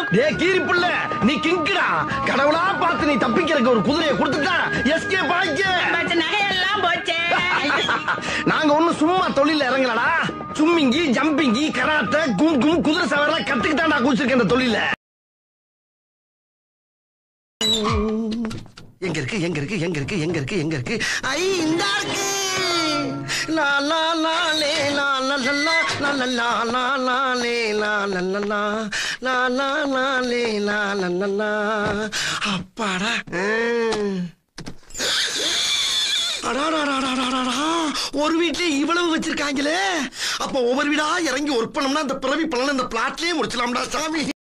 டே கீரி புள்ள நீ கிங்குடா கடவுளா பார்த்து நீ தப்பிக்கிறதுக்கு ஒரு குதிரையை கொடுத்துட்டா எஸ்கே பாய்க்க பச்ச நகையெல்லாம் போச்சே நாங்க ஒண்ணும் சும்மா தொழில இறங்கலடா சும்மிங்கி ஜம்பிங்கி கராத்தே கும் கும் குதிரை சவாரிலாம் கத்துக்கிட்டாண்டா குடிச்சிருக்க இந்த தொழில எங்க இருக்கு எங்க இருக்கு எங்க இருக்கு எங்க இருக்கு எங்க இருக்கு ஐ இந்த இருக்கு லா லா லா லே லா லா லா லா லா லா லா லா லா லே லா லா லா லா லா லா லா லே லா லா லா லா அப்பாடா ம். அடாடாடாடாடாடா. ஒரு வீட்லயே இவ்வளவு வச்சிருக்காங்களே அப்ப ஒவ்வொரு வீடா இறங்கி ஒர்க் பண்ணோம்னா இந்த பிறவி பலன் இந்த பிளாட்லயே முடிச்சலாம்டா சாமி